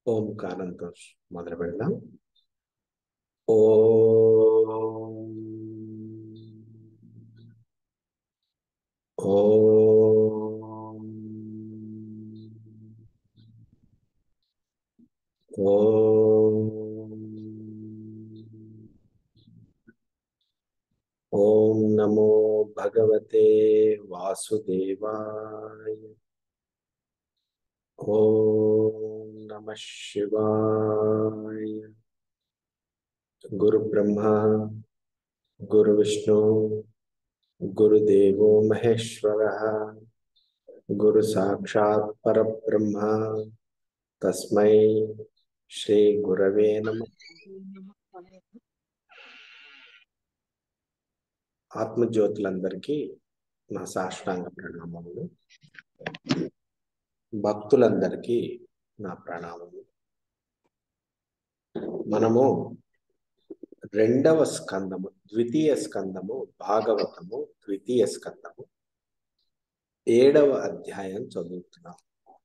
ఓంకారంతో మొదలు పెడదాం ఓం ఓం ఓం ఓం నమో భగవతే వాసుదేవాయ ఓం నమ శివాయ గురు బ్రహ్మ గురు విష్ణు గురుదేవో మహేశ్వర గురు సాక్షాత్ పరబ్రహ్మ తస్మై శ్రీ గురవే నమ ఆత్మజ్యోతులందరికీ నా సాష్టాంగ ప్రణామములు భక్తులందరికీ నా ప్రణామములు మనము రెండవ స్కందము ద్వితీయ స్కందము భాగవతము ద్వితీయ స్కందము ఏడవ అధ్యాయం చదువుతున్నాం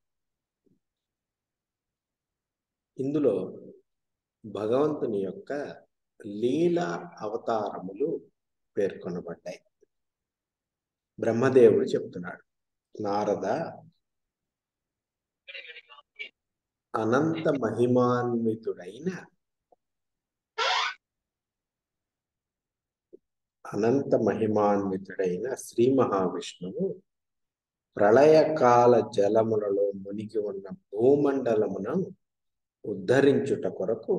ఇందులో భగవంతుని యొక్క లీల అవతారములు పేర్కొనబడ్డాయి బ్రహ్మదేవుడు చెప్తున్నాడు నారద అనంత మహిమాన్వితుడైన అనంత మహిమాన్వితుడైన శ్రీ మహావిష్ణువు ప్రళయకాల జలములలో మునిగి ఉన్న భూమండలమును ఉద్ధరించుట కొరకు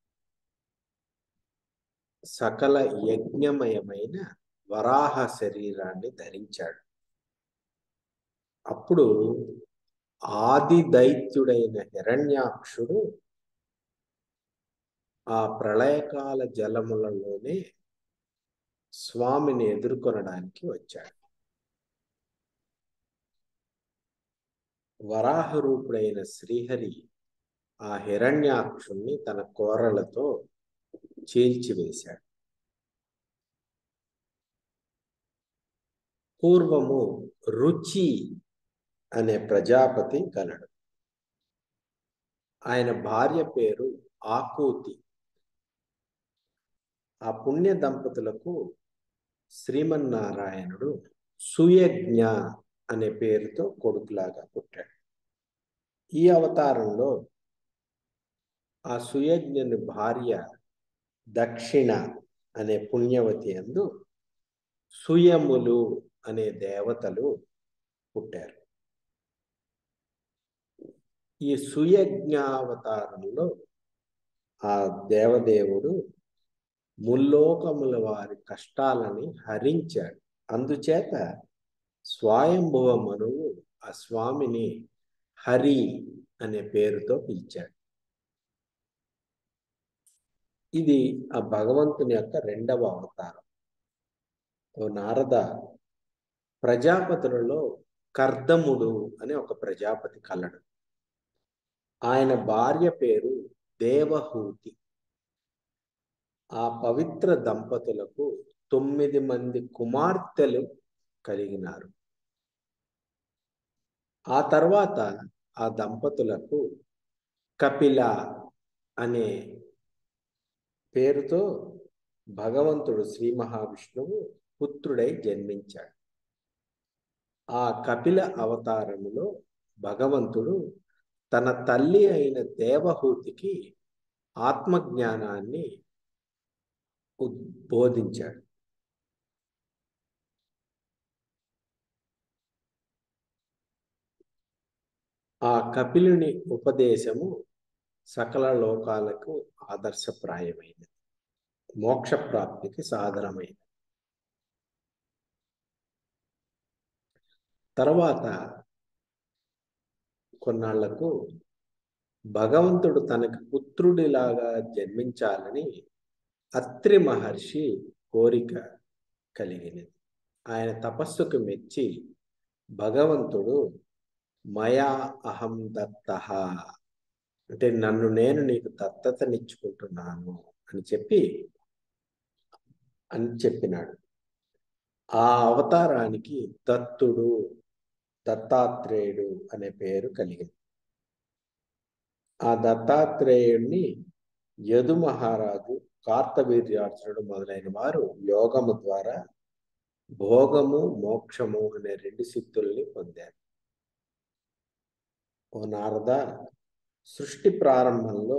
సకల యజ్ఞమయమైన వరాహ శరీరాన్ని ధరించాడు అప్పుడు ఆది దైత్యుడైన హిరణ్యాక్షుడు ఆ ప్రళయకాల జలములలోనే స్వామిని ఎదుర్కొనడానికి వచ్చాడు వరాహ రూపుడైన శ్రీహరి ఆ హిరణ్యాక్షుణ్ణి తన కోరలతో చీల్చివేశాడు పూర్వము రుచి అనే ప్రజాపతి కలడు ఆయన భార్య పేరు ఆకూతి ఆ పుణ్య దంపతులకు శ్రీమన్నారాయణుడు సుయజ్ఞ అనే పేరుతో కొడుకులాగా పుట్టాడు ఈ అవతారంలో ఆ సుయజ్ఞని భార్య దక్షిణ అనే పుణ్యవతి అందు సుయములు అనే దేవతలు పుట్టారు ఈ సుయజ్ఞావతారంలో ఆ దేవదేవుడు ముల్లోకముల వారి కష్టాలని హరించాడు అందుచేత స్వయంభువ మనువు ఆ స్వామిని హరి అనే పేరుతో పిలిచాడు ఇది ఆ భగవంతుని యొక్క రెండవ అవతారం ఓ నారద ప్రజాపతులలో కర్దముడు అనే ఒక ప్రజాపతి కలడు ఆయన భార్య పేరు దేవహూతి ఆ పవిత్ర దంపతులకు తొమ్మిది మంది కుమార్తెలు కలిగినారు ఆ తర్వాత ఆ దంపతులకు కపిల అనే పేరుతో భగవంతుడు శ్రీ మహావిష్ణువు పుత్రుడై జన్మించాడు ఆ కపిల అవతారములో భగవంతుడు తన తల్లి అయిన దేవహూతికి ఆత్మజ్ఞానాన్ని ఉద్బోధించాడు ఆ కపిలుని ఉపదేశము సకల లోకాలకు ఆదర్శప్రాయమైనది మోక్ష ప్రాప్తికి సాధనమైనది తర్వాత కొన్నాళ్లకు భగవంతుడు తనకి పుత్రుడిలాగా జన్మించాలని అత్రి మహర్షి కోరిక కలిగినది ఆయన తపస్సుకు మెచ్చి భగవంతుడు మయా అహం దత్త అంటే నన్ను నేను నీకు దత్తతనిచ్చుకుంటున్నాను అని చెప్పి అని చెప్పినాడు ఆ అవతారానికి దత్తుడు దత్తాత్రేయుడు అనే పేరు కలిగింది ఆ దత్తాత్రేయుణ్ణి యదు మహారాజు కార్తవీర్యార్జునుడు మొదలైన వారు యోగము ద్వారా భోగము మోక్షము అనే రెండు సిద్ధుల్ని పొందారు ఓ నారద సృష్టి ప్రారంభంలో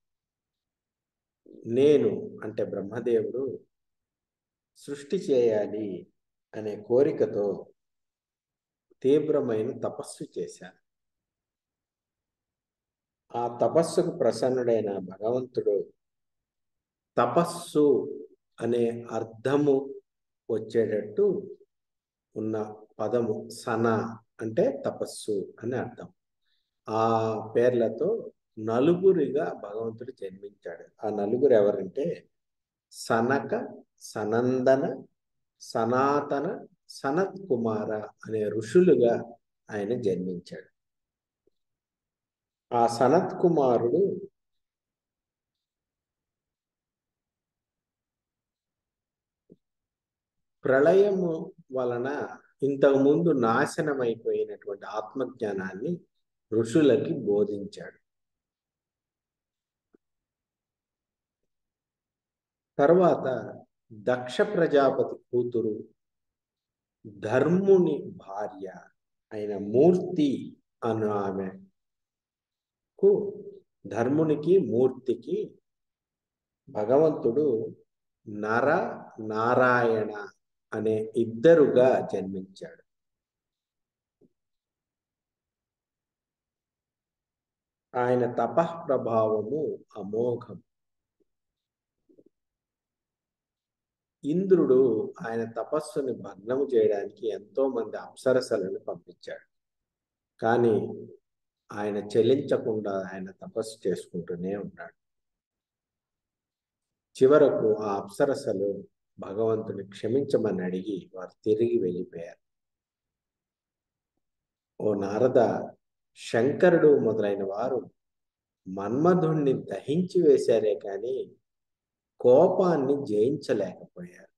నేను అంటే బ్రహ్మదేవుడు సృష్టి చేయాలి అనే కోరికతో తీవ్రమైన తపస్సు చేశాను ఆ తపస్సుకు ప్రసన్నుడైన భగవంతుడు తపస్సు అనే అర్థము వచ్చేటట్టు ఉన్న పదము సన అంటే తపస్సు అని అర్థం ఆ పేర్లతో నలుగురిగా భగవంతుడు జన్మించాడు ఆ నలుగురు ఎవరంటే సనక సనందన సనాతన సనత్ కుమార అనే ఋషులుగా ఆయన జన్మించాడు ఆ సనత్ కుమారుడు ప్రళయము వలన ఇంతకుముందు నాశనమైపోయినటువంటి ఆత్మజ్ఞానాన్ని ఋషులకి బోధించాడు తర్వాత దక్ష ప్రజాపతి కూతురు ధర్ముని భార్య అయిన మూర్తి అను ఆమెకు ధర్మునికి మూర్తికి భగవంతుడు నర నారాయణ అనే ఇద్దరుగా జన్మించాడు ఆయన తపః ప్రభావము అమోఘం ఇంద్రుడు ఆయన తపస్సుని భగ్నము చేయడానికి ఎంతో మంది అప్సరసలను పంపించాడు కానీ ఆయన చెల్లించకుండా ఆయన తపస్సు చేసుకుంటూనే ఉన్నాడు చివరకు ఆ అప్సరసలు భగవంతుని క్షమించమని అడిగి వారు తిరిగి వెళ్ళిపోయారు ఓ నారద శంకరుడు మొదలైన వారు మన్మధుణ్ణి దహించి వేశారే కానీ కోపాన్ని జయించలేకపోయారు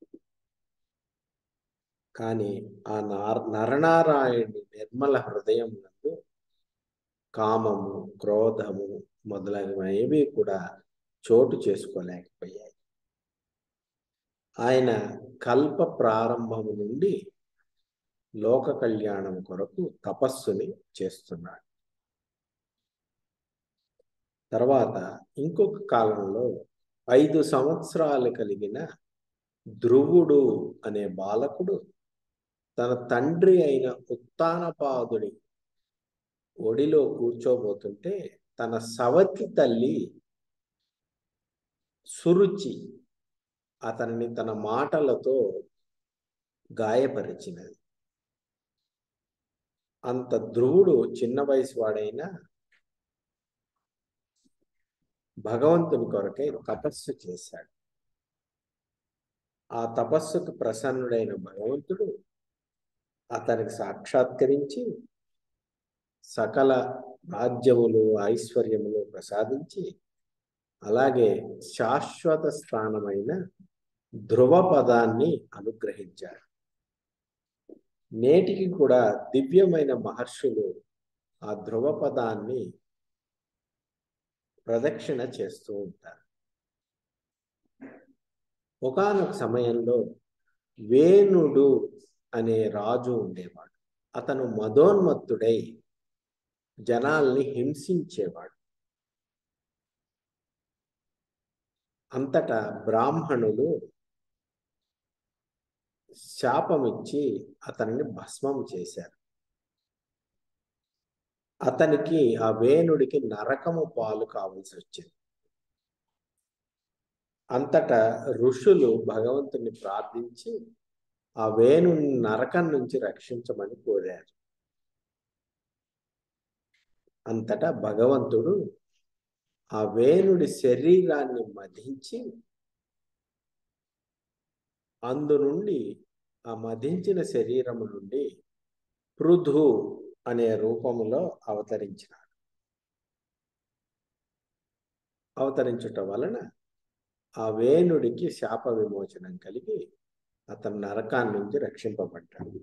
కానీ ఆ నార నరనారాయణి నిర్మల హృదయం నందు కామము క్రోధము మొదలైనవి కూడా చోటు చేసుకోలేకపోయాయి ఆయన కల్ప ప్రారంభము నుండి లోక కళ్యాణం కొరకు తపస్సుని చేస్తున్నాడు తర్వాత ఇంకొక కాలంలో ఐదు సంవత్సరాలు కలిగిన ధ్రువుడు అనే బాలకుడు తన తండ్రి అయిన ఉత్తానపాదుడి ఒడిలో కూర్చోబోతుంటే తన సవతి తల్లి సురుచి అతనిని తన మాటలతో గాయపరిచినది అంత ధ్రువుడు చిన్న వయసు వాడైనా భగవంతుని కొరకై తపస్సు చేశాడు ఆ తపస్సుకు ప్రసన్నుడైన భగవంతుడు అతనికి సాక్షాత్కరించి సకల రాజ్యములు ఐశ్వర్యములు ప్రసాదించి అలాగే శాశ్వత స్థానమైన ధ్రువ పదాన్ని అనుగ్రహించాడు నేటికి కూడా దివ్యమైన మహర్షులు ఆ ధ్రువ పదాన్ని ప్రదక్షిణ చేస్తూ ఉంటారు ఒకనొక సమయంలో వేణుడు అనే రాజు ఉండేవాడు అతను మదోన్మత్తుడై జనాల్ని హింసించేవాడు అంతటా బ్రాహ్మణులు శాపమిచ్చి అతన్ని భస్మం చేశారు అతనికి ఆ వేణుడికి నరకము పాలు కావాల్సి వచ్చింది అంతటా ఋషులు భగవంతుని ప్రార్థించి ఆ వేణుని నరకం నుంచి రక్షించమని కోరారు అంతటా భగవంతుడు ఆ వేణుడి శరీరాన్ని మధించి అందు నుండి ఆ మధించిన శరీరము నుండి పృథు అనే రూపములో అవతరించినాడు అవతరించుట వలన ఆ వేణుడికి శాప విమోచనం కలిగి అతను నరకాన్ని నుంచి రక్షింపబడ్డాడు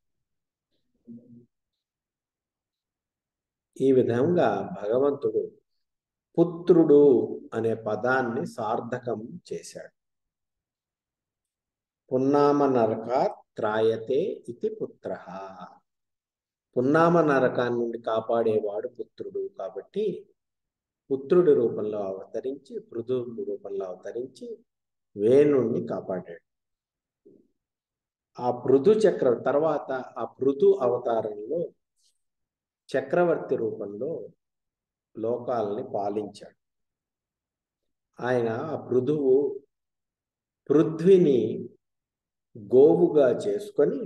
ఈ విధంగా భగవంతుడు పుత్రుడు అనే పదాన్ని సార్థకం చేశాడు పున్నామ నరకాత్ త్రాయతే ఇది పుత్ర పున్నామ నరకాన్ని నుండి కాపాడేవాడు పుత్రుడు కాబట్టి పుత్రుడి రూపంలో అవతరించి పృథు రూపంలో అవతరించి వేణుణ్ణి కాపాడాడు ఆ పృథు చక్ర తర్వాత ఆ పృథు అవతారంలో చక్రవర్తి రూపంలో లోకాలని పాలించాడు ఆయన ఆ పృథువు పృథ్వీని గోవుగా చేసుకొని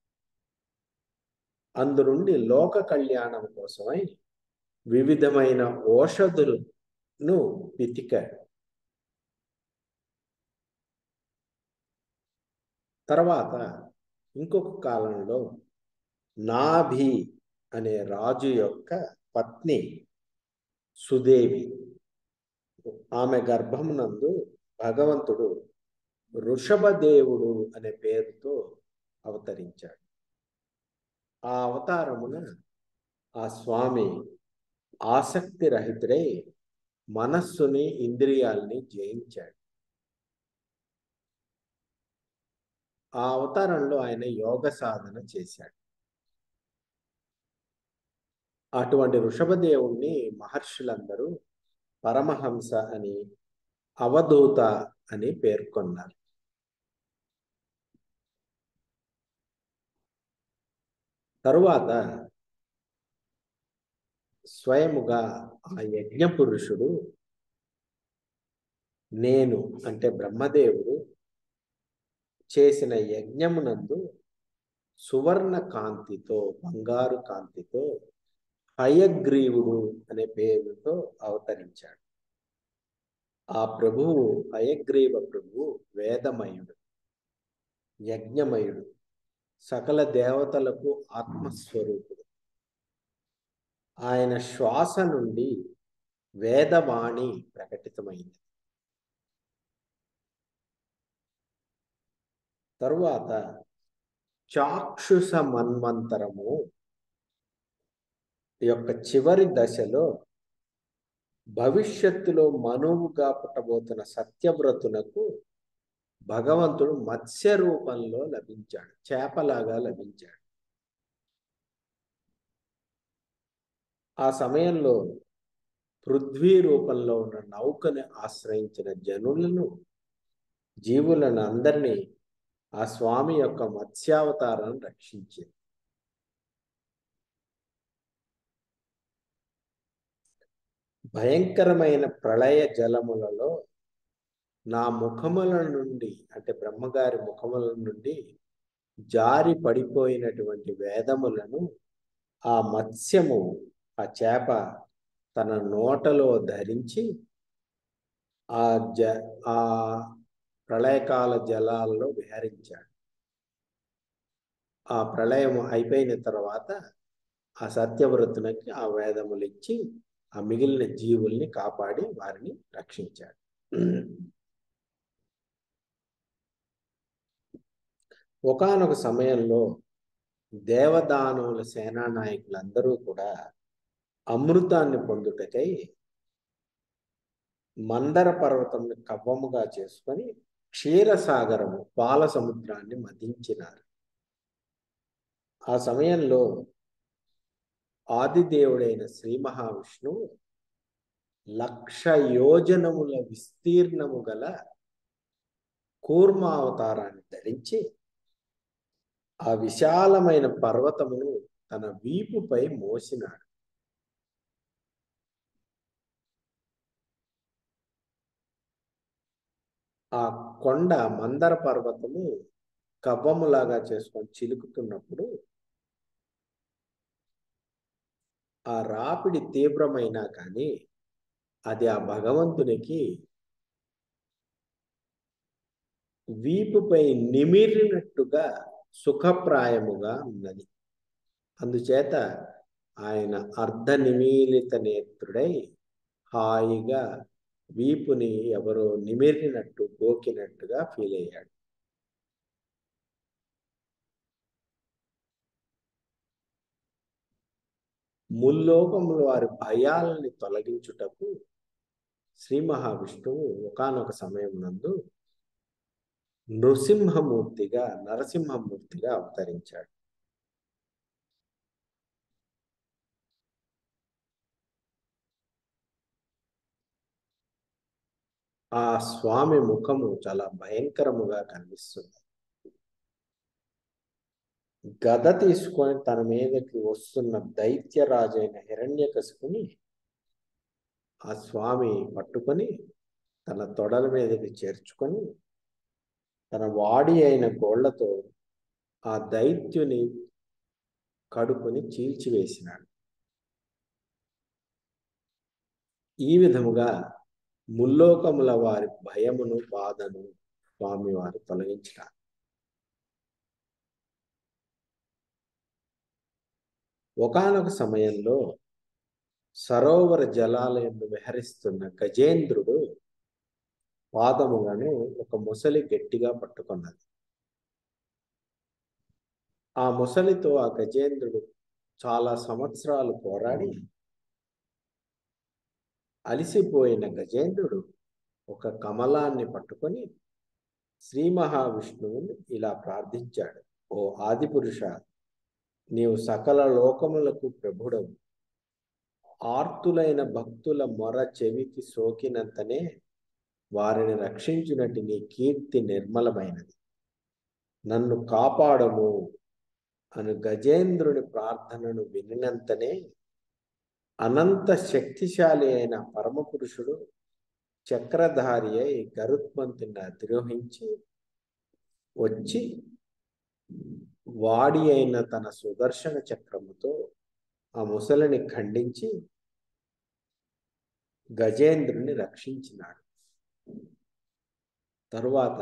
అందునుండి లోక కళ్యాణం కోసమై వివిధమైన ఓషధులను పితికాడు తర్వాత ఇంకొక కాలంలో నాభి అనే రాజు యొక్క పత్ని సుదేవి ఆమె గర్భమునందు భగవంతుడు వృషభదేవుడు అనే పేరుతో అవతరించాడు ఆ అవతారమున ఆ స్వామి ఆసక్తి రహితుడై మనస్సుని ఇంద్రియాల్ని జయించాడు ఆ అవతారంలో ఆయన యోగ సాధన చేశాడు అటువంటి వృషభదేవుణ్ణి మహర్షులందరూ పరమహంస అని అవధూత అని పేర్కొన్నారు తరువాత స్వయముగా ఆ యజ్ఞ పురుషుడు నేను అంటే బ్రహ్మదేవుడు చేసిన యజ్ఞమునందు సువర్ణ కాంతితో బంగారు కాంతితో హయగ్రీవుడు అనే పేరుతో అవతరించాడు ఆ ప్రభువు హయగ్రీవ ప్రభువు వేదమయుడు యజ్ఞమయుడు సకల దేవతలకు ఆత్మస్వరూపుడు ఆయన శ్వాస నుండి వేదవాణి ప్రకటితమైంది తరువాత చాక్షుష మన్వంతరము యొక్క చివరి దశలో భవిష్యత్తులో మనువుగా పుట్టబోతున్న సత్యవ్రతునకు భగవంతుడు మత్స్య రూపంలో లభించాడు చేపలాగా లభించాడు ఆ సమయంలో పృథ్వీ రూపంలో ఉన్న నౌకని ఆశ్రయించిన జనులను జీవులను అందరినీ ఆ స్వామి యొక్క మత్స్యావతారం రక్షించింది భయంకరమైన ప్రళయ జలములలో నా ముఖముల నుండి అంటే బ్రహ్మగారి ముఖముల నుండి జారి పడిపోయినటువంటి వేదములను ఆ మత్స్యము ఆ చేప తన నోటలో ధరించి ఆ జ ఆ ప్రళయకాల జలాల్లో విహరించాడు ఆ ప్రళయం అయిపోయిన తర్వాత ఆ సత్యవ్రతునికి ఆ వేదములు ఇచ్చి ఆ మిగిలిన జీవుల్ని కాపాడి వారిని రక్షించాడు ఒకనొక సమయంలో దేవదానవుల సేనా నాయకులందరూ కూడా అమృతాన్ని పొందుటకై మందర పర్వతంని కవ్వముగా చేసుకొని క్షీరసాగరము పాల సముద్రాన్ని మదించినారు ఆ సమయంలో ఆదిదేవుడైన శ్రీ మహావిష్ణువు లక్ష యోజనముల విస్తీర్ణము గల కూర్మావతారాన్ని ధరించి ఆ విశాలమైన పర్వతమును తన వీపుపై మోసినాడు ఆ కొండ మందర పర్వతము కవ్వములాగా చేసుకొని చిలుకుతున్నప్పుడు ఆ రాపిడి తీవ్రమైనా కానీ అది ఆ భగవంతునికి వీపుపై నిమిరినట్టుగా సుఖప్రాయముగా ఉన్నది అందుచేత ఆయన అర్ధ నిమీలిత నేత్రుడై హాయిగా వీపుని ఎవరో నిమిరినట్టు గోకినట్టుగా ఫీల్ అయ్యాడు ముల్లోకములు వారి భయాలని తొలగించుటకు శ్రీ మహావిష్ణువు ఒకానొక సమయం నందు నృసింహమూర్తిగా నరసింహమూర్తిగా అవతరించాడు ఆ స్వామి ముఖము చాలా భయంకరముగా కనిపిస్తుంది గద తీసుకొని తన మీదకి వస్తున్న దైత్యరాజైన హిరణ్యకశిపుని ఆ స్వామి పట్టుకొని తన తొడల మీదకి చేర్చుకొని తన వాడి అయిన గోళ్లతో ఆ దైత్యుని కడుపుని చీల్చివేసినాడు ఈ విధముగా ముల్లోకముల వారి భయమును బాధను స్వామివారు తొలగించినారు ఒకనొక సమయంలో సరోవర జలాలయందు విహరిస్తున్న గజేంద్రుడు పాదములను ఒక ముసలి గట్టిగా పట్టుకున్నది ఆ ముసలితో ఆ గజేంద్రుడు చాలా సంవత్సరాలు పోరాడి అలిసిపోయిన గజేంద్రుడు ఒక కమలాన్ని పట్టుకొని శ్రీ మహావిష్ణువుని ఇలా ప్రార్థించాడు ఓ ఆదిపురుష నీవు సకల లోకములకు ప్రభుడవు ఆర్తులైన భక్తుల మొర చెవికి సోకినంతనే వారిని రక్షించినట్టు నీ కీర్తి నిర్మలమైనది నన్ను కాపాడము అను గజేంద్రుని ప్రార్థనను వినినంతనే అనంత శక్తిశాలి అయిన పరమపురుషుడు చక్రధారి అయి గరుత్మంతుని అధిరోహించి వచ్చి వాడి అయిన తన సుదర్శన చక్రముతో ఆ ముసలిని ఖండించి గజేంద్రుని రక్షించినాడు తరువాత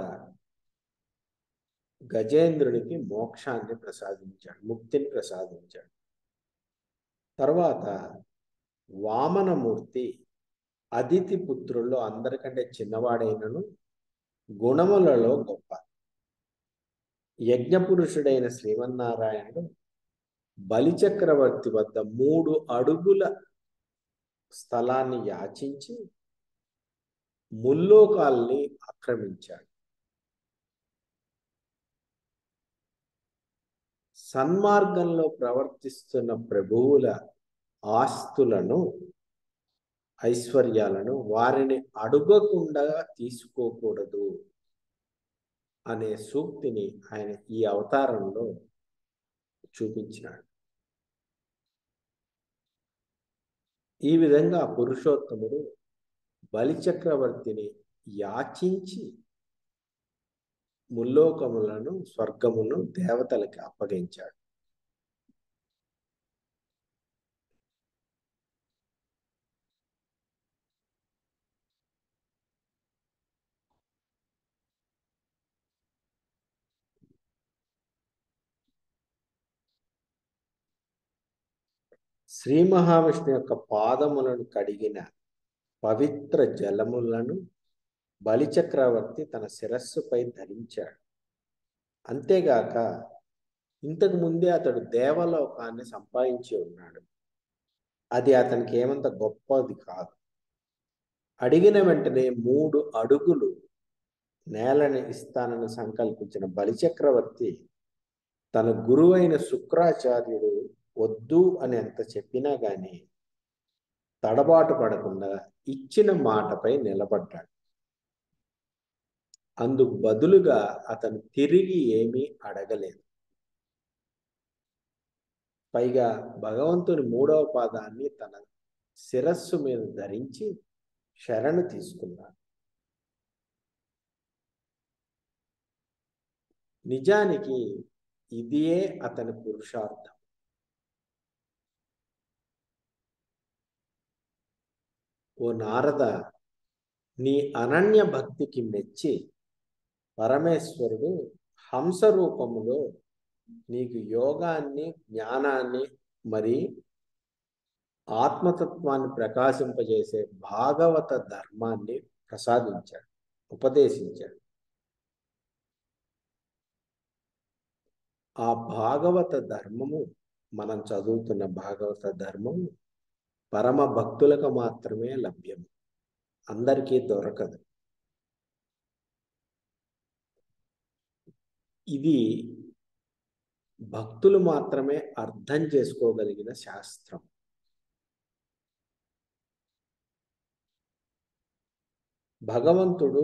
గజేంద్రునికి మోక్షాన్ని ప్రసాదించాడు ముక్తిని ప్రసాదించాడు తర్వాత వామనమూర్తి అదితి పుత్రుల్లో అందరికంటే చిన్నవాడైనను గుణములలో గొప్ప యజ్ఞపురుషుడైన శ్రీమన్నారాయణుడు బలిచక్రవర్తి వద్ద మూడు అడుగుల స్థలాన్ని యాచించి ముల్లోకాల్ని ఆక్రమించాడు సన్మార్గంలో ప్రవర్తిస్తున్న ప్రభువుల ఆస్తులను ఐశ్వర్యాలను వారిని అడుగకుండా తీసుకోకూడదు అనే సూక్తిని ఆయన ఈ అవతారంలో చూపించినాడు ఈ విధంగా పురుషోత్తముడు బలిచక్రవర్తిని యాచించి ముల్లోకములను స్వర్గమును దేవతలకి అప్పగించాడు శ్రీ మహావిష్ణు యొక్క పాదములను కడిగిన పవిత్ర జలములను బలిచక్రవర్తి తన శిరస్సుపై ధరించాడు అంతేగాక ఇంతకు ముందే అతడు దేవలోకాన్ని సంపాదించి ఉన్నాడు అది అతనికి ఏమంత గొప్పది కాదు అడిగిన వెంటనే మూడు అడుగులు నేలని ఇస్తానని సంకల్పించిన బలిచక్రవర్తి తన గురువైన శుక్రాచార్యుడు వద్దు అని ఎంత చెప్పినా గాని తడబాటు పడకుండా ఇచ్చిన మాటపై నిలబడ్డాడు అందుకు బదులుగా అతను తిరిగి ఏమీ అడగలేదు పైగా భగవంతుని మూడవ పాదాన్ని తన శిరస్సు మీద ధరించి శరణు తీసుకున్నాడు నిజానికి ఇదియే అతని పురుషార్థం ఓ నారద నీ అనన్య భక్తికి మెచ్చి పరమేశ్వరుడు హంస రూపములో నీకు యోగాన్ని జ్ఞానాన్ని మరి ఆత్మతత్వాన్ని ప్రకాశింపజేసే భాగవత ధర్మాన్ని ప్రసాదించాడు ఉపదేశించాడు ఆ భాగవత ధర్మము మనం చదువుతున్న భాగవత ధర్మము పరమ భక్తులకు మాత్రమే లభ్యం అందరికీ దొరకదు ఇది భక్తులు మాత్రమే అర్థం చేసుకోగలిగిన శాస్త్రం భగవంతుడు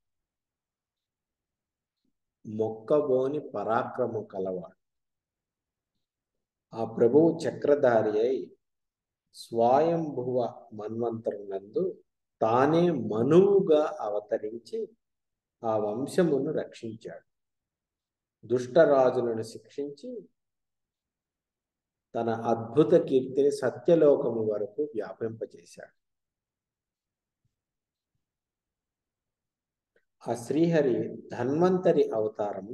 మొక్కబోని పరాక్రమం కలవాడు ఆ ప్రభువు చక్రధారి అయి స్వయంభువ మన్వంతరునందు తానే మనువుగా అవతరించి ఆ వంశమును రక్షించాడు దుష్టరాజులను శిక్షించి తన అద్భుత కీర్తిని సత్యలోకము వరకు వ్యాపింపచేశాడు ఆ శ్రీహరి ధన్వంతరి అవతారంన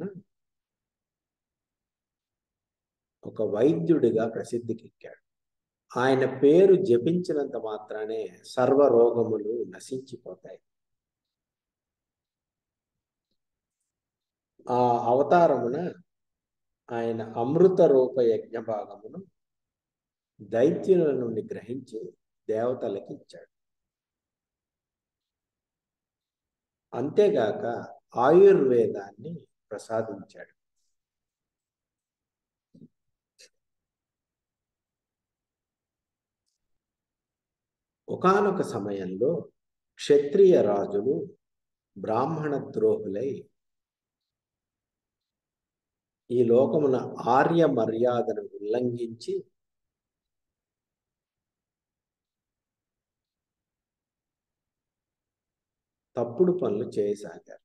ఒక వైద్యుడిగా ప్రసిద్ధికెక్కాడు ఆయన పేరు జపించినంత మాత్రానే సర్వ రోగములు నశించిపోతాయి ఆ అవతారమున ఆయన అమృత రూప యజ్ఞ భాగమును దైత్యుల నుండి గ్రహించి దేవతలకి ఇచ్చాడు అంతేగాక ఆయుర్వేదాన్ని ప్రసాదించాడు ఒకనొక సమయంలో క్షత్రియ రాజులు బ్రాహ్మణ ద్రోహులై ఈ లోకమున ఆర్య మర్యాదను ఉల్లంఘించి తప్పుడు పనులు చేయసాగారు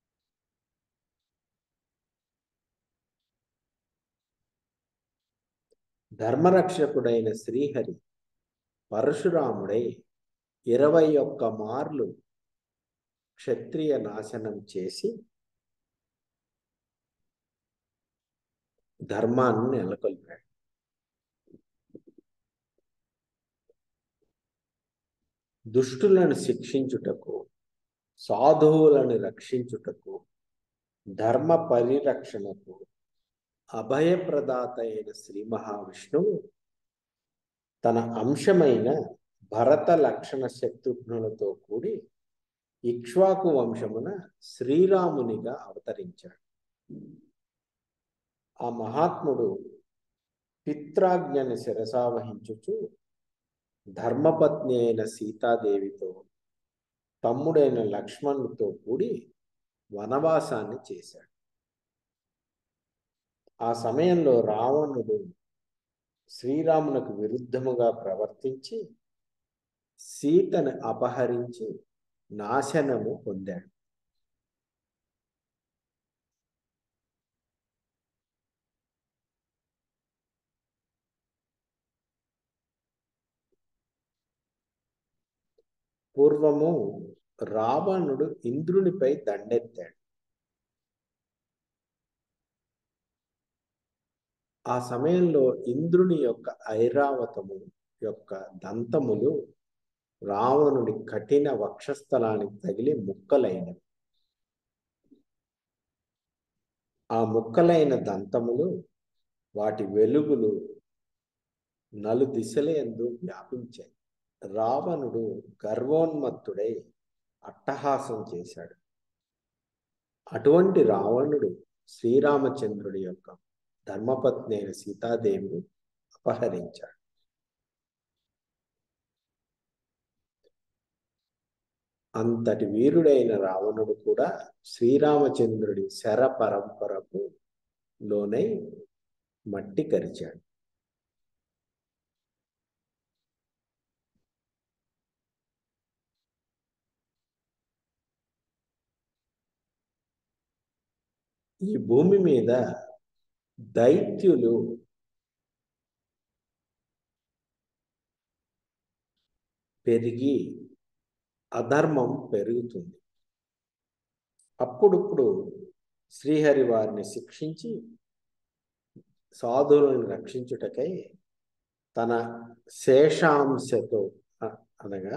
ధర్మరక్షకుడైన శ్రీహరి పరశురాముడై ఇరవై ఒక్క మార్లు క్షత్రియ నాశనం చేసి ధర్మాన్ని నెలకొల్పాడు దుష్టులను శిక్షించుటకు సాధువులను రక్షించుటకు ధర్మ పరిరక్షణకు అభయప్రదాత అయిన శ్రీ మహావిష్ణువు తన అంశమైన భరత లక్షణ శత్రుఘ్నులతో కూడి ఇక్ష్వాకు వంశమున శ్రీరామునిగా అవతరించాడు ఆ మహాత్ముడు పిత్రాజ్ఞని శిరసావహించుచు ధర్మపత్ని అయిన సీతాదేవితో తమ్ముడైన లక్ష్మణుడితో కూడి వనవాసాన్ని చేశాడు ఆ సమయంలో రావణుడు శ్రీరామునకు విరుద్ధముగా ప్రవర్తించి సీతను అపహరించి నాశనము పొందాడు పూర్వము రావణుడు ఇంద్రునిపై దండెత్తాడు ఆ సమయంలో ఇంద్రుని యొక్క ఐరావతము యొక్క దంతములు రావణుడి కఠిన వక్షస్థలానికి తగిలి ముక్కలైనవి ఆ ముక్కలైన దంతములు వాటి వెలుగులు నలు దిశలందు వ్యాపించాయి రావణుడు గర్వోన్మత్తుడై అట్టహాసం చేశాడు అటువంటి రావణుడు శ్రీరామచంద్రుడి యొక్క ధర్మపత్ని అయిన సీతాదేవిని అపహరించాడు అంతటి వీరుడైన రావణుడు కూడా శ్రీరామచంద్రుడి శర పరంపరకు లోనై మట్టి కరిచాడు ఈ భూమి మీద దైత్యులు పెరిగి అధర్మం పెరుగుతుంది అప్పుడప్పుడు శ్రీహరి వారిని శిక్షించి సాధువులను రక్షించుటకై తన శేషాంశతో అనగా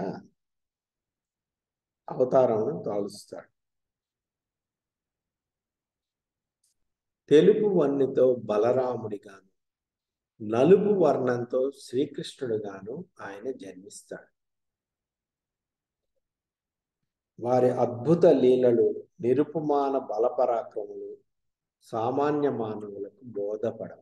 అవతారమును తాలుస్తాడు తెలుపు వన్నెతో బలరాముడిగాను నలుపు వర్ణంతో శ్రీకృష్ణుడుగాను ఆయన జన్మిస్తాడు వారి అద్భుత లీలలు నిరుపమాన బలపరాక్రములు సామాన్య మానవులకు బోధపడవు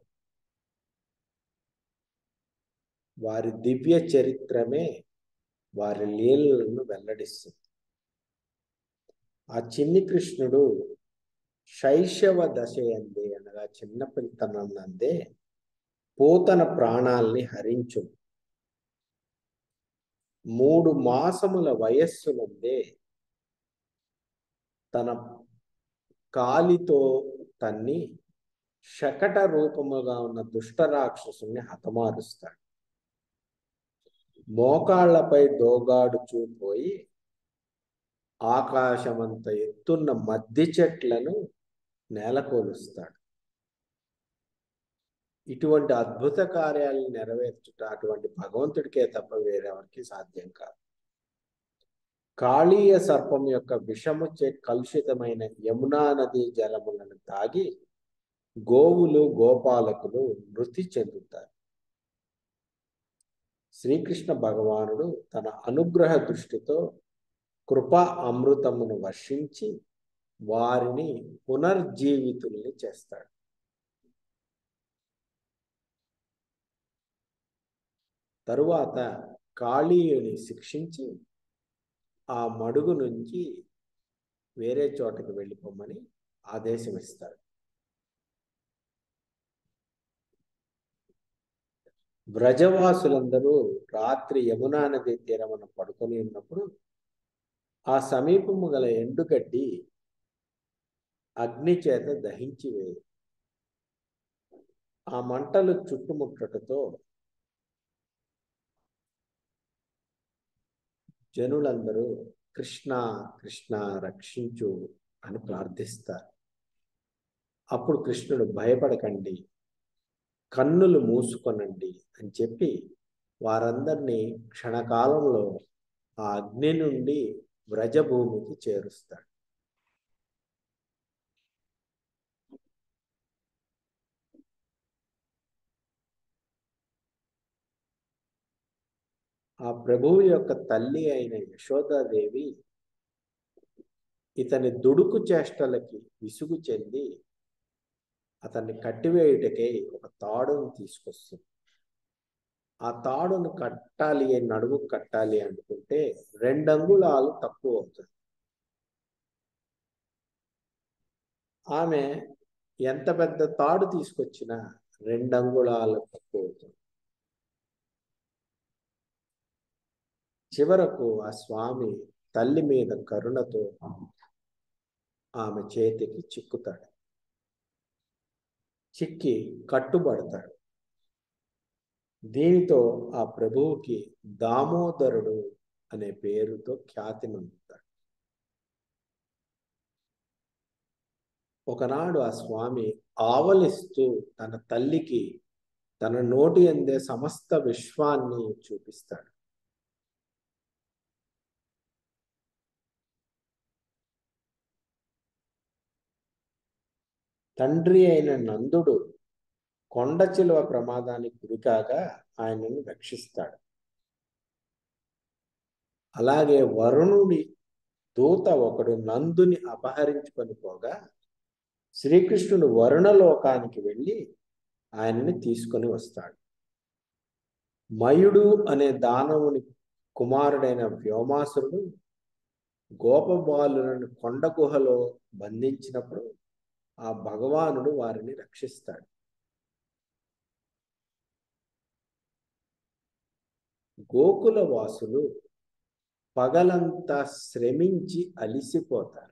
వారి దివ్య చరిత్రమే వారి లీలలను వెల్లడిస్తుంది ఆ చిన్ని కృష్ణుడు శైశవ దశ ఎందే అనగా చిన్నపిల్లతనందే పోతన ప్రాణాల్ని హరించు మూడు మాసముల వయస్సునందే తన కాలితో తన్ని శకట రూపముగా ఉన్న దుష్ట రాక్షసుని హతమారుస్తాడు మోకాళ్లపై దోగాడుచూ పోయి ఆకాశమంత ఎత్తున్న మద్ది చెట్లను నేలకోలుస్తాడు ఇటువంటి అద్భుత కార్యాలను నెరవేర్చుట అటువంటి భగవంతుడికే తప్ప వేరెవరికి సాధ్యం కాదు కాళీయ సర్పం యొక్క విషము చే కలుషితమైన యమునా నది జలములను తాగి గోవులు గోపాలకులు మృతి చెందుతారు శ్రీకృష్ణ భగవానుడు తన అనుగ్రహ దృష్టితో కృపా అమృతమును వర్షించి వారిని పునర్జీవితుల్ని చేస్తాడు తరువాత కాళీయుని శిక్షించి ఆ మడుగు నుంచి వేరే చోటకి వెళ్ళిపోమని ఆదేశం ఇస్తాడు వ్రజవాసులందరూ రాత్రి యమునా నది తీరమున పడుకొని ఉన్నప్పుడు ఆ సమీపము గల ఎండుగడ్డి అగ్ని చేత దహించి వేయి ఆ మంటలు చుట్టుముట్టటతో జనులందరూ కృష్ణ కృష్ణ రక్షించు అని ప్రార్థిస్తారు అప్పుడు కృష్ణుడు భయపడకండి కన్నులు మూసుకొనండి అని చెప్పి వారందరినీ క్షణకాలంలో ఆ అగ్ని నుండి వ్రజభూమికి చేరుస్తాడు ఆ ప్రభువు యొక్క తల్లి అయిన యశోదాదేవి ఇతని దుడుకు చేష్టలకి విసుగు చెంది అతన్ని కట్టివేయుటకై ఒక తాడును తీసుకొస్తుంది ఆ తాడును కట్టాలి నడుము కట్టాలి అనుకుంటే రెండు అంగుళాలు తక్కువ అవుతుంది ఆమె ఎంత పెద్ద తాడు తీసుకొచ్చినా రెండు అంగుళాలు తక్కువ అవుతుంది చివరకు ఆ స్వామి తల్లి మీద కరుణతో ఆమె చేతికి చిక్కుతాడు చిక్కి కట్టుబడతాడు దీనితో ఆ ప్రభువుకి దామోదరుడు అనే పేరుతో ఖ్యాతి పొందుతాడు ఒకనాడు ఆ స్వామి ఆవలిస్తూ తన తల్లికి తన నోటి అందే సమస్త విశ్వాన్ని చూపిస్తాడు తండ్రి అయిన నందుడు కొండ చిలువ ప్రమాదానికి గురికాగా ఆయనను రక్షిస్తాడు అలాగే వరుణుడి దూత ఒకడు నందుని అపహరించుకొని పోగా శ్రీకృష్ణుడు వరుణలోకానికి వెళ్ళి ఆయనని తీసుకొని వస్తాడు మయుడు అనే దానవుని కుమారుడైన వ్యోమాసురుడు గోపబాలులను కొండ గుహలో బంధించినప్పుడు ఆ భగవానుడు వారిని రక్షిస్తాడు గోకుల వాసులు పగలంతా శ్రమించి అలిసిపోతారు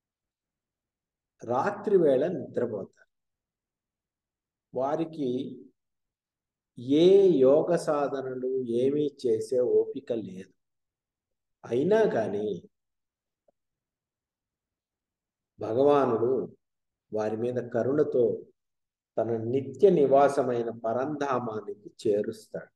రాత్రి వేళ నిద్రపోతారు వారికి ఏ యోగ సాధనలు ఏమీ చేసే ఓపిక లేదు అయినా కానీ భగవానుడు వారి మీద కరుణతో తన నిత్య నివాసమైన పరంధామానికి చేరుస్తాడు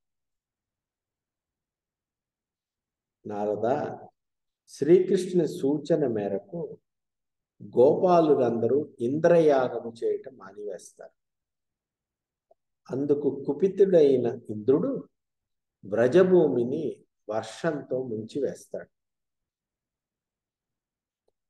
నారద శ్రీకృష్ణుని సూచన మేరకు గోపాలులందరూ ఇంద్రయాగము చేయటం మానివేస్తారు అందుకు కుపితుడైన ఇంద్రుడు వ్రజభూమిని వర్షంతో ముంచివేస్తాడు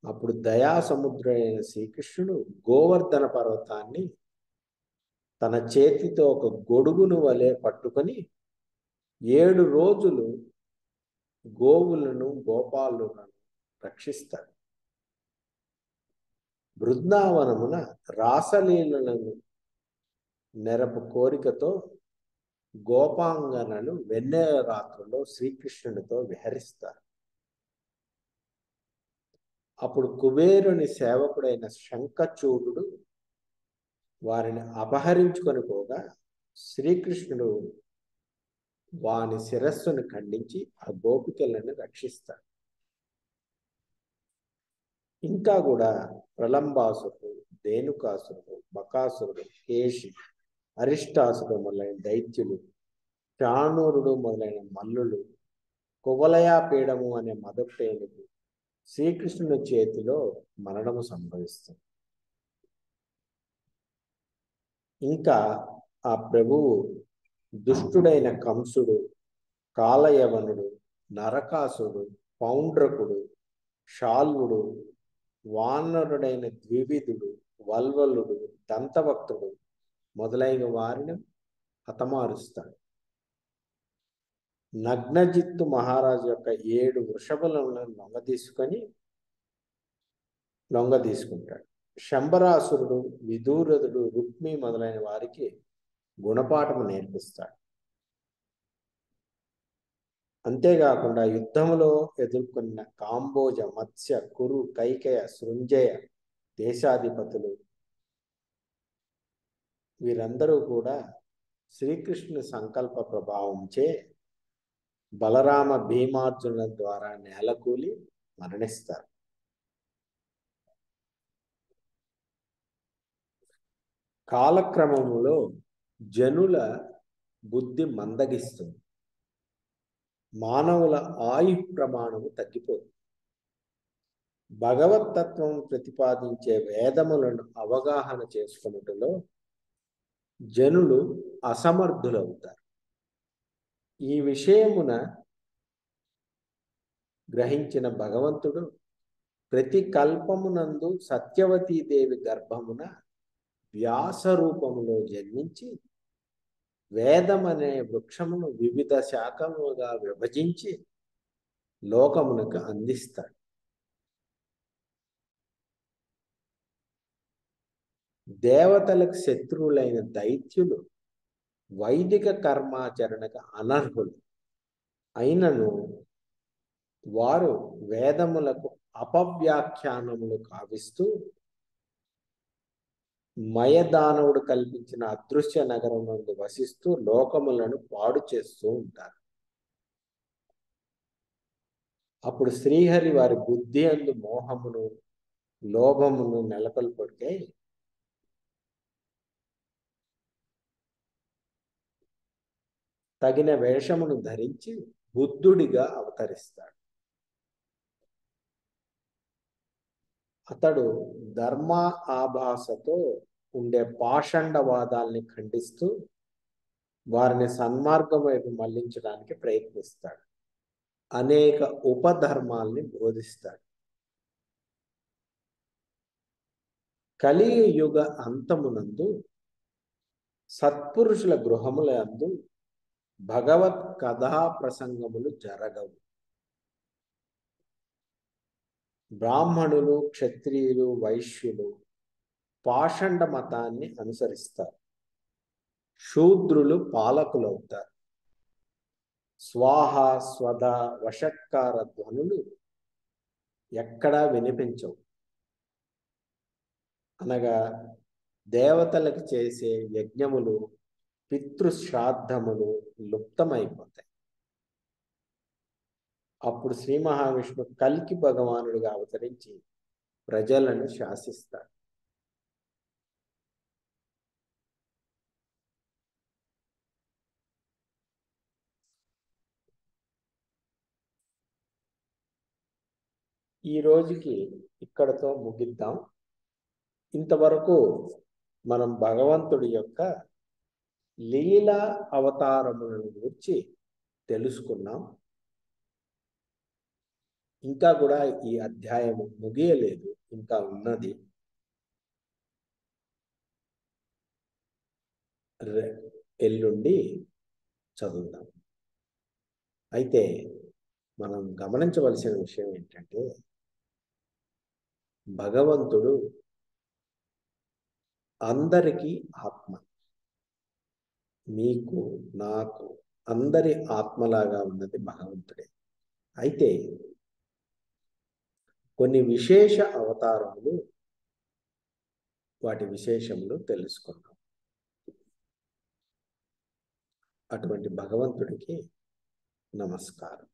అప్పుడు దయా సముద్రుడైన శ్రీకృష్ణుడు గోవర్ధన పర్వతాన్ని తన చేతితో ఒక గొడుగును వలె పట్టుకొని ఏడు రోజులు గోవులను గోపాలులను రక్షిస్తాడు బృందావనమున రాసలీలను నెరపు కోరికతో గోపాంగనలు వెన్నెల రాత్రుల్లో శ్రీకృష్ణునితో విహరిస్తారు అప్పుడు కుబేరుని సేవకుడైన శంఖచూడుడు వారిని అపహరించుకొని పోగా శ్రీకృష్ణుడు వాని శిరస్సును ఖండించి ఆ గోపికలను రక్షిస్తాడు ఇంకా కూడా ప్రలంబాసురుడు ధేనుకాసురుడు బకాసురుడు కేశి అరిష్టాసుడు మొదలైన దైత్యులు చాణూరుడు మొదలైన మల్లులు కువలయాపీడము అనే మదపేనుగు శ్రీకృష్ణుని చేతిలో మరణము సంభవిస్తుంది ఇంకా ఆ ప్రభువు దుష్టుడైన కంసుడు కాలయవనుడు నరకాసుడు పౌండ్రకుడు శాల్వుడు వానరుడైన ద్వివిధుడు వల్వలుడు దంతభక్తుడు మొదలైన వారిని హతమారుస్తాడు నగ్నజిత్తు మహారాజు యొక్క ఏడు వృషభులను లొంగ తీసుకొని లొంగ తీసుకుంటాడు శంబరాసురుడు విదూరదుడు రుక్మి మొదలైన వారికి గుణపాఠము నేర్పిస్తాడు అంతేకాకుండా యుద్ధములో ఎదుర్కొన్న కాంబోజ మత్స్య కురు కైకయ సృంజయ దేశాధిపతులు వీరందరూ కూడా శ్రీకృష్ణుని సంకల్ప ప్రభావంచే బలరామ భీమార్జునుల ద్వారా నేలకూలి మరణిస్తారు కాలక్రమములో జనుల బుద్ధి మందగిస్తుంది మానవుల ఆయు ప్రమాణము తగ్గిపోతుంది భగవతత్వం ప్రతిపాదించే వేదములను అవగాహన చేసుకున్నట్టులో జనులు అసమర్థులవుతారు ఈ విషయమున గ్రహించిన భగవంతుడు ప్రతి కల్పమునందు సత్యవతీదేవి గర్భమున వ్యాస రూపములో జన్మించి వేదం అనే వృక్షమును వివిధ శాఖలుగా విభజించి లోకమునకు అందిస్తాడు దేవతలకు శత్రువులైన దైత్యులు వైదిక కర్మాచరణకు అనర్హులు అయినను వారు వేదములకు అపవ్యాఖ్యానములు కావిస్తూ మయదానవుడు కల్పించిన అదృశ్య నగరం నుండి వసిస్తూ లోకములను పాడు చేస్తూ ఉంటారు అప్పుడు శ్రీహరి వారి బుద్ధి అందు మోహమును లోభమును నెలకొల్పడితే తగిన వేషమును ధరించి బుద్ధుడిగా అవతరిస్తాడు అతడు ధర్మ ఆభాసతో ఉండే పాషండవాదాల్ని ఖండిస్తూ వారిని సన్మార్గం వైపు మళ్లించడానికి ప్రయత్నిస్తాడు అనేక ఉపధర్మాల్ని బోధిస్తాడు కలియుగ అంతమునందు సత్పురుషుల గృహముల అందు భగవత్ కథా ప్రసంగములు జరగవు బ్రాహ్మణులు క్షత్రియులు వైశ్యులు పాషండ మతాన్ని అనుసరిస్తారు శూద్రులు పాలకులవుతారు స్వాహ స్వద వషట్కార ధ్వనులు ఎక్కడా వినిపించవు అనగా దేవతలకు చేసే యజ్ఞములు పితృశ్రాద్ధములు లుప్తమైపోతాయి అప్పుడు శ్రీ మహావిష్ణు కల్కి భగవానుడిగా అవతరించి ప్రజలను శాసిస్తాడు ఈ రోజుకి ఇక్కడతో ముగిద్దాం ఇంతవరకు మనం భగవంతుడి యొక్క లీలా అవతారములను గురించి తెలుసుకున్నాం ఇంకా కూడా ఈ అధ్యాయం ముగియలేదు ఇంకా ఉన్నది రె- ఎల్లుండి చదువుదాం అయితే మనం గమనించవలసిన విషయం ఏంటంటే భగవంతుడు అందరికీ ఆత్మ మీకు నాకు అందరి ఆత్మలాగా ఉన్నది భగవంతుడే అయితే కొన్ని విశేష అవతారములు వాటి విశేషములు తెలుసుకున్నాం అటువంటి భగవంతుడికి నమస్కారం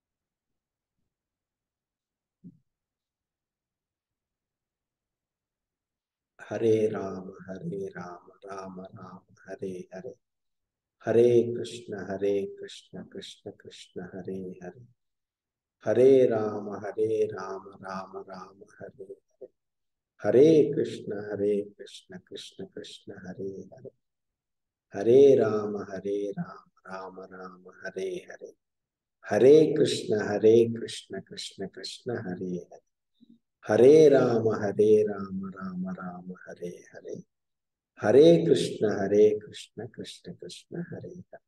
హరే రామ హరే రామ రామ రామ హరే హరే హరే కృష్ణ హరే కృష్ణ కృష్ణ కృష్ణ హరే హరే హరే రామ హరే రామ రామ రామ హరే హరే హరే కృష్ణ హరే కృష్ణ కృష్ణ కృష్ణ హరే హరే హరే రామ హరే రామ రామ రామ హరే హరే హరే కృష్ణ హరే కృష్ణ కృష్ణ కృష్ణ హరే హరే హరే రామ హరే రామ రామ రామ హరే హరే హరే కృష్ణ హరే కృష్ణ కృష్ణ కృష్ణ హరే హరే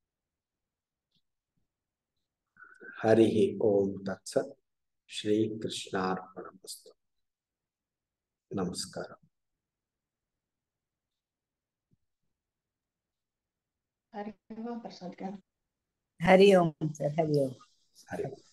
హరి ఓం తత్సత్ శ్రీకృష్ణార్పణమస్తు నమస్కారం హరి ఓం ప్రసాద్ గారు హరి ఓం సార్ హరి ఓం హరి ఓం